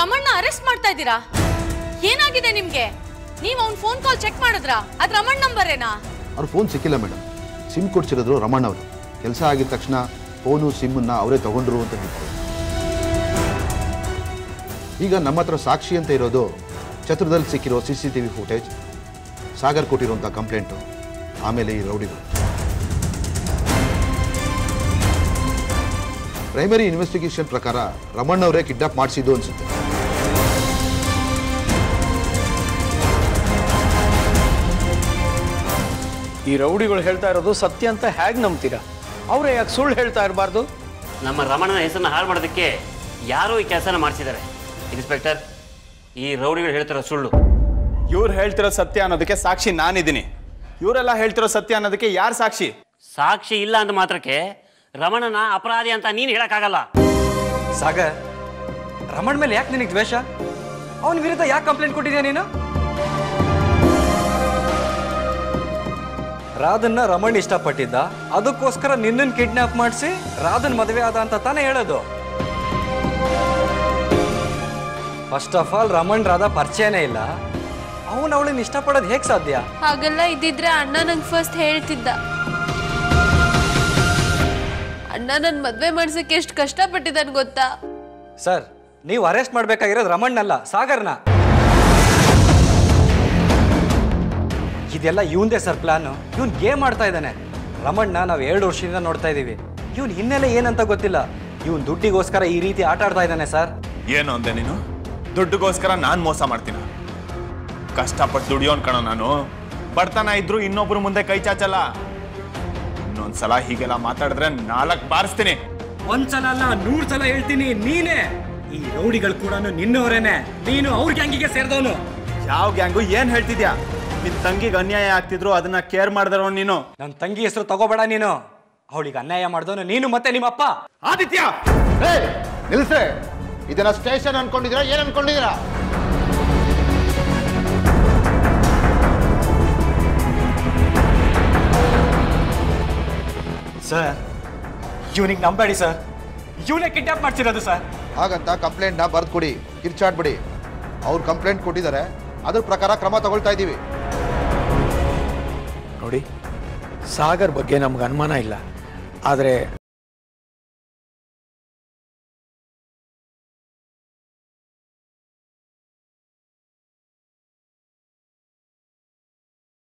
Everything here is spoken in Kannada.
ರಮಣ್ಣ ಅರೆಸ್ಟ್ ಮಾಡ್ತಾ ಇದ್ದೀರಾ ಏನಾಗಿದೆ ನಿಮ್ಗೆ ನೀವ್ ಅವ್ನ್ ಫೋನ್ ಕಾಲ್ ಚೆಕ್ ಮಾಡಿದ್ರಾ ಅದ್ ರಮಣ್ ನಂಬರ್ ಏನಾ ಅವ್ರ ಫೋನ್ ಸಿಕ್ಕಿಲ್ಲ ಮೇಡಮ್ ಸಿಮ್ ಕೊಡ್ಸಿರೋದ್ರು ರಮಣ್ಣ ಅವರು ಕೆಲಸ ಆಗಿದ ತಕ್ಷಣ ಫೋನು ಸಿಮ್ಮನ್ನ ಅವರೇ ತಗೊಂಡ್ರು ಅಂತ ಹೇಳ್ತಾರೆ ಈಗ ನಮ್ಮ ಹತ್ರ ಸಾಕ್ಷಿ ಅಂತ ಇರೋದು ಛತ್ರದಲ್ಲಿ ಸಿಕ್ಕಿರೋ C C T V footage Sagar ಕೊಟ್ಟಿರುವಂಥ ಕಂಪ್ಲೇಂಟು ಆಮೇಲೆ ಈ ರೌಡಿಗಳು ಪ್ರೈಮರಿ ಇನ್ವೆಸ್ಟಿಗೇಷನ್ ಪ್ರಕಾರ ರಮಣ್ಣವರೇ ಕಿಡ್ನಾಪ್ ಮಾಡಿಸಿದ್ದು ಅನ್ಸುತ್ತೆ ಈ ರೌಡಿಗಳು ಹೇಳ್ತಾ ಇರೋದು ಸತ್ಯ ಅಂತ ಹೇಗೆ ನಂಬ್ತೀರಾ ಅವರೇ ಯಾಕೆ ಸುಳ್ಳು ಹೇಳ್ತಾ ಇರಬಾರ್ದು ನಮ್ಮ ರಮಣನ ಹೆಸರನ್ನ ಹಾಳು ಮಾಡೋದಕ್ಕೆ ಯಾರೋ ಈ ಕೆಲಸನ ಮಾಡಿಸಿದ್ದಾರೆ ಇನ್ಸ್ಪೆಕ್ಟರ್ ಈ ರೌಡಿಗಳು ಹೇಳ್ತಿರೋ ಸುಳ್ಳು ಇವ್ರು ಹೇಳ್ತಿರೋ ಸತ್ಯ ಅನ್ನೋದಕ್ಕೆ ಸಾಕ್ಷಿ ನಾನಿದ್ದೀನಿ ಇವರೆಲ್ಲ ಹೇಳ್ತಿರೋ ಸತ್ಯ ಅನ್ನೋದಕ್ಕೆ ಯಾರು ಸಾಕ್ಷಿ ಸಾಕ್ಷಿ ಇಲ್ಲ ಅಂದ ಮಾತ್ರಕ್ಕೆ ರಮಣನ ಅಪರಾಧಿ ಅಂತ ನೀನು ಹೇಳಕ್ಕಾಗಲ್ಲ ಸಾಗರ್ ರಮಣ್ ಮೇಲೆ ಯಾಕೆ ನಿನಗೆ ದ್ವೇಷ ಅವನ ವಿರುದ್ಧ ಯಾಕೆ ಕಂಪ್ಲೇಂಟ್ ಕೊಟ್ಟಿದ್ಯಾ ನೀನು ರಾಧನ್ನ ರಮಣ್ ಇಷ್ಟಪಟ್ಟಿದ್ದ ಅದಕ್ಕೋಸ್ಕರ ನಿನ್ನನ್ನು ಕಿಡ್ನಾಪ್ ಮಾಡಿಸಿ ರಾಧನ್ ಮದುವೆ ಆದ ಅಂತ ತಾನೇ ಹೇಳೋದು first of all Raman Radha ಪರಿಚಯನೇ ಇಲ್ಲ ಅವನು ಅವಳನ್ನ ಇಷ್ಟಪಡೋದು ಹೇಗೆ ಸಾಧ್ಯ ಹಾಗೆಲ್ಲ ಇದ್ದಿದ್ರೆ ಅಣ್ಣ ನಂಗೆ ಫಸ್ಟ್ ಹೇಳ್ತಿದ್ದ ಅಣ್ಣ ನನ್ ಮದ್ವೆ ಮಾಡ್ಸಕ್ಕೆ ಎಷ್ಟು ಕಷ್ಟಪಟ್ಟಿದ್ದಾನೆ ಗೊತ್ತಾ ಸರ್ ನೀವು ಅರೆಸ್ಟ್ ಮಾಡ್ಬೇಕಾಗಿರೋದು ರಮಣ್ಣಲ್ಲ ಸಾಗರ್ನ ಇದೆಲ್ಲ ಇವಂದೇ ಸರ್ ಪ್ಲಾನು ಇವನ್ ಗೇಮ್ ಆಡ್ತಾ ಇದ್ದಾನೆ ರಮಣ್ಣ ನಾವು ಎರಡು ವರ್ಷದಿಂದ ನೋಡ್ತಾ ಇದ್ದೀವಿ ಇವನ್ ಹಿನ್ನೆಲೆ ಏನಂತ ಗೊತ್ತಿಲ್ಲ ಇವನ್ ದುಡ್ಡಿಗೋಸ್ಕರ ಈ ರೀತಿ ಆಟ ಆಡ್ತಾ ಇದ್ದಾನೆ ಸರ್ ಏನು ಅಂದೆ ನೀನು ದುಡ್ಡುಗೋಸ್ಕರ ನಾನು ಮೋಸ ಮಾಡ್ತೀನ ಕಷ್ಟಪಟ್ಟು ದುಡಿಯೋನ್ ಕಣೋ ನಾನು ಬಡತನ ಇದ್ರು ಇನ್ನೊಬ್ರು ಮುಂದೆ ಕೈ ಚಾಚಲ್ಲ ಇನ್ನೊಂದ್ಸಲ ಹೀಗೆಲ್ಲ ಮಾತಾಡಿದ್ರೆ ನಾಲ್ಕು ಬಾರಿಸ್ತೀನಿ ಒಂದ್ಸಲ ಅಲ್ಲ ನೂರ್ ಸಲ ಹೇಳ್ತೀನಿ ನೀನೇ ಈ ರೌಡಿಗಳು ಕೂಡ ನಿನ್ನವರೇನೆ ನೀನು ಅವ್ರ ಗ್ಯಾಂಗಿಗೆ ಸೇರಿದವನು ಯಾವ ಗ್ಯಾಂಗು ಏನ್ ಹೇಳ್ತಿದ್ಯಾ ನಿನ್ ತಂಗಿಗೆ ಅನ್ಯಾಯ ಆಗ್ತಿದ್ರು ಅದನ್ನ ಕೇರ್ ಮಾಡ್ದಾರೋ ನೀನು ನನ್ನ ತಂಗಿ ಹೆಸರು ತಗೋಬೇಡ ನೀನು ಅವಳಿಗೆ ಅನ್ಯಾಯ ಮಾಡಿದವನು ನೀನು ಮತ್ತೆ ನಿಮ್ಮಪ್ಪ ಆದಿತ್ಯ ನಿಲ್ಸೆ ಇದನ್ನ ಸ್ಟೇಷನ್ ಅನ್ಕೊಂಡಿದ್ದೀರಾ ಏನ್ ಅನ್ಕೊಂಡಿದ್ದೀರಾ ಸರ್ ಇವನಿಗೆ ನಂಬೇಡಿ ಸರ್ ಇವನೇ ಕಿಡ್ನಾಪ್ ಮಾಡ್ಸಿರೋದು ಸರ್ ಹಾಗಂತ ಕಂಪ್ಲೇಂಟ್ನ ಬರ್ದು ಕೊಡಿ ಕಿರ್ಚಾಡ್ಬಿಡಿ ಅವ್ರು ಕಂಪ್ಲೇಂಟ್ ಕೊಟ್ಟಿದ್ದಾರೆ ಅದ್ರ ಪ್ರಕಾರ ಕ್ರಮ ತಗೊಳ್ತಾ ಇದ್ದೀವಿ ನೋಡಿ ಸಾಗರ್ ಬಗ್ಗೆ ನಮ್ಗೆ ಅನುಮಾನ ಇಲ್ಲ ಆದರೆ